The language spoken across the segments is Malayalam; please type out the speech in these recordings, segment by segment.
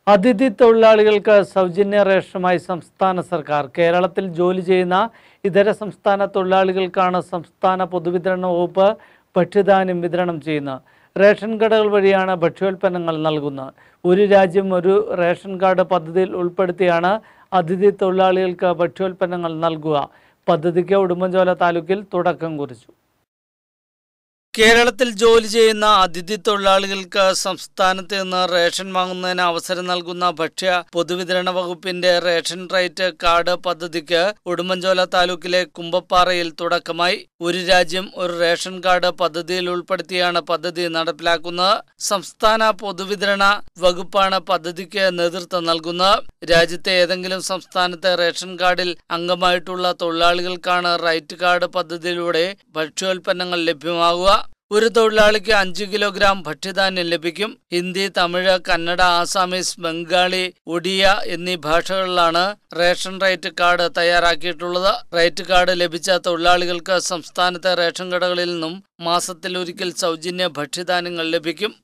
അതിഥി തൊഴിലാളികൾക്ക് സൗജന്യ റേഷനുമായി സംസ്ഥാന സർക്കാർ കേരളത്തിൽ ജോലി ചെയ്യുന്ന ഇതര സംസ്ഥാന തൊഴിലാളികൾക്കാണ് സംസ്ഥാന പൊതുവിതരണ വകുപ്പ് ഭക്ഷ്യധാന്യം വിതരണം ചെയ്യുന്നത് റേഷൻ കടകൾ വഴിയാണ് ഭക്ഷ്യോൽപ്പന്നങ്ങൾ നൽകുന്നത് ഒരു രാജ്യം ഒരു റേഷൻ കാർഡ് പദ്ധതിയിൽ ഉൾപ്പെടുത്തിയാണ് അതിഥി തൊഴിലാളികൾക്ക് ഭക്ഷ്യോൽപ്പന്നങ്ങൾ നൽകുക പദ്ധതിക്ക് ഉടുമ്പൻചോല താലൂക്കിൽ തുടക്കം കുറിച്ചു കേരളത്തിൽ ജോലി ചെയ്യുന്ന അതിഥി തൊഴിലാളികൾക്ക് സംസ്ഥാനത്ത് നിന്ന് റേഷൻ വാങ്ങുന്നതിന് അവസരം നൽകുന്ന ഭക്ഷ്യ പൊതുവിതരണ വകുപ്പിന്റെ റേഷൻ റൈറ്റ് കാർഡ് പദ്ധതിക്ക് ഉടുമ്പൻചോല താലൂക്കിലെ കുമ്പപ്പാറയിൽ തുടക്കമായി ഒരു രാജ്യം ഒരു റേഷൻ കാർഡ് പദ്ധതിയിൽ ഉൾപ്പെടുത്തിയാണ് പദ്ധതി നടപ്പിലാക്കുന്നത് സംസ്ഥാന പൊതുവിതരണ വകുപ്പാണ് പദ്ധതിക്ക് നേതൃത്വം നൽകുന്നത് രാജ്യത്തെ ഏതെങ്കിലും സംസ്ഥാനത്തെ റേഷൻ കാർഡിൽ അംഗമായിട്ടുള്ള തൊഴിലാളികൾക്കാണ് റൈറ്റ് കാർഡ് പദ്ധതിയിലൂടെ ഭക്ഷ്യോൽപ്പന്നങ്ങൾ ലഭ്യമാകുക ഒരു തൊഴിലാളിക്ക് അഞ്ച് കിലോഗ്രാം ഭക്ഷ്യധാന്യം ലഭിക്കും ഹിന്ദി തമിഴ് കന്നഡ ആസാമീസ് ബംഗാളി ഒഡിയ എന്നീ ഭാഷകളിലാണ് റേഷൻ റേറ്റ് കാർഡ് തയ്യാറാക്കിയിട്ടുള്ളത് റേറ്റ് കാർഡ് ലഭിച്ച തൊഴിലാളികൾക്ക് സംസ്ഥാനത്തെ റേഷൻ കടകളിൽ നിന്നും മാസത്തിൽ ഒരിക്കൽ സൗജന്യ ഭക്ഷ്യധാന്യങ്ങൾ ലഭിക്കും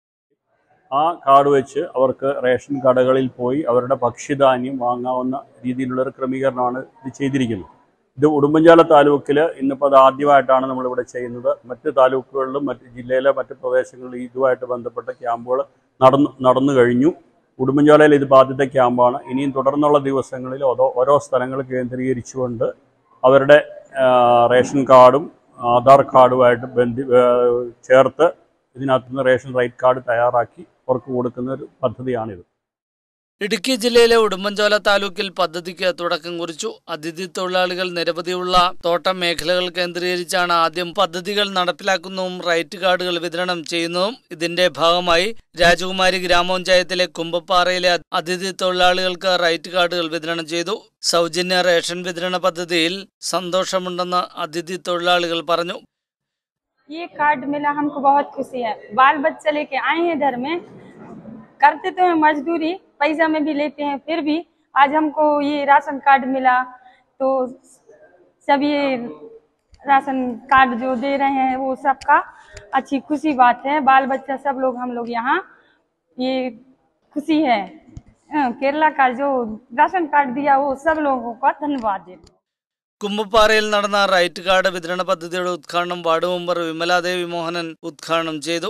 ആ കാർഡ് വെച്ച് അവർക്ക് റേഷൻ കടകളിൽ പോയി അവരുടെ ഭക്ഷ്യധാന്യം വാങ്ങാവുന്ന രീതിയിലുള്ള ഒരു ക്രമീകരണമാണ് ഇത് ചെയ്തിരിക്കുന്നത് ഇത് ഉടുമ്പൻചോല താലൂക്കിൽ ഇന്നിപ്പോൾ അത് ആദ്യമായിട്ടാണ് നമ്മളിവിടെ ചെയ്യുന്നത് മറ്റ് താലൂക്കുകളിലും മറ്റ് ജില്ലയിലെ മറ്റ് പ്രദേശങ്ങളിലും ഇതുമായിട്ട് ബന്ധപ്പെട്ട ക്യാമ്പുകൾ നടന്നു നടന്നു കഴിഞ്ഞു ഉടുമ്പൻചോലയിൽ ഇത് ആദ്യത്തെ ക്യാമ്പാണ് ഇനിയും തുടർന്നുള്ള ദിവസങ്ങളിൽ ഓരോ ഓരോ സ്ഥലങ്ങൾ കേന്ദ്രീകരിച്ചുകൊണ്ട് അവരുടെ ആ, റേഷൻ കാർഡും ആധാർ കാർഡുമായിട്ട് ബന്ധി ആ, ചേർത്ത് ഇതിനകത്ത് നിന്ന് റേഷൻ റൈറ്റ് കാർഡ് തയ്യാറാക്കി അവർക്ക് കൊടുക്കുന്ന ഒരു പദ്ധതിയാണിത് ഇടുക്കി ജില്ലയിലെ ഉടുമ്പൻചോല താലൂക്കിൽ പദ്ധതിക്ക് തുടക്കം കുറിച്ചു അതിഥി തൊഴിലാളികൾ നിരവധിയുള്ള തോട്ടം മേഖലകൾ കേന്ദ്രീകരിച്ചാണ് ആദ്യം പദ്ധതികൾ നടപ്പിലാക്കുന്നതും റൈറ്റ് കാർഡുകൾ വിതരണം ചെയ്യുന്നതും ഇതിന്റെ ഭാഗമായി രാജകുമാരി ഗ്രാമപഞ്ചായത്തിലെ കുമ്പപ്പാറയിലെ അതിഥി തൊഴിലാളികൾക്ക് റൈറ്റ് കാർഡുകൾ വിതരണം ചെയ്തു സൗജന്യ റേഷൻ വിതരണ പദ്ധതിയിൽ സന്തോഷമുണ്ടെന്ന് അതിഥി തൊഴിലാളികൾ പറഞ്ഞു ये कार्ड मिला हमको बहुत खुशी है बाल बच्चे लेके आए हैं घर में करते तो हैं मजदूरी पैसा में भी लेते हैं फिर भी आज हमको ये राशन कार्ड मिला तो सब ये राशन कार्ड जो दे रहे हैं वो सबका अच्छी खुशी बात है बाल बच्चा सब लोग हम लोग यहाँ ये खुशी है हाँ, केरला का जो राशन कार्ड दिया वो सब लोगों का धन्यवाद देते കുമ്പപ്പാറയിൽ നടന്ന റൈറ്റ് കാർഡ് വിതരണ പദ്ധതിയുടെ ഉദ്ഘാടനം വാർഡ് മെമ്പർ വിമലാദേവി മോഹനൻ ഉദ്ഘാടനം ചെയ്തു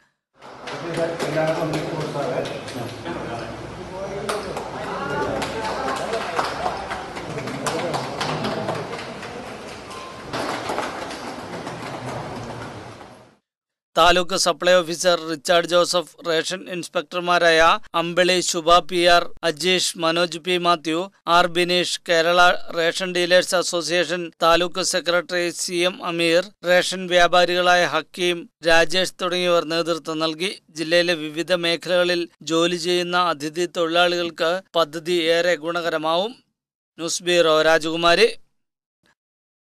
taluk supply officer Richard Joseph ration ഇൻസ്പെക്ടർമാരായ Ambili Shubha P R Ajeesh Manoj P Mathew R Bineesh Kerala ration dealers association taluk secretary C M Ameer ration വ്യാപാരികളായ ഹക്കീം രാജേഷ് തുടങ്ങിയവർ നേതൃത്വം നൽകി ജില്ലയിലെ വിവിധ മേഖലകളിൽ ജോലി ചെയ്യുന്ന അതിഥി തൊഴിലാളികൾക്ക് പദ്ധതി ഏറെ ഗുണകരമാവും ന്യൂസ് ബ്യൂറോ രാജകുമാരി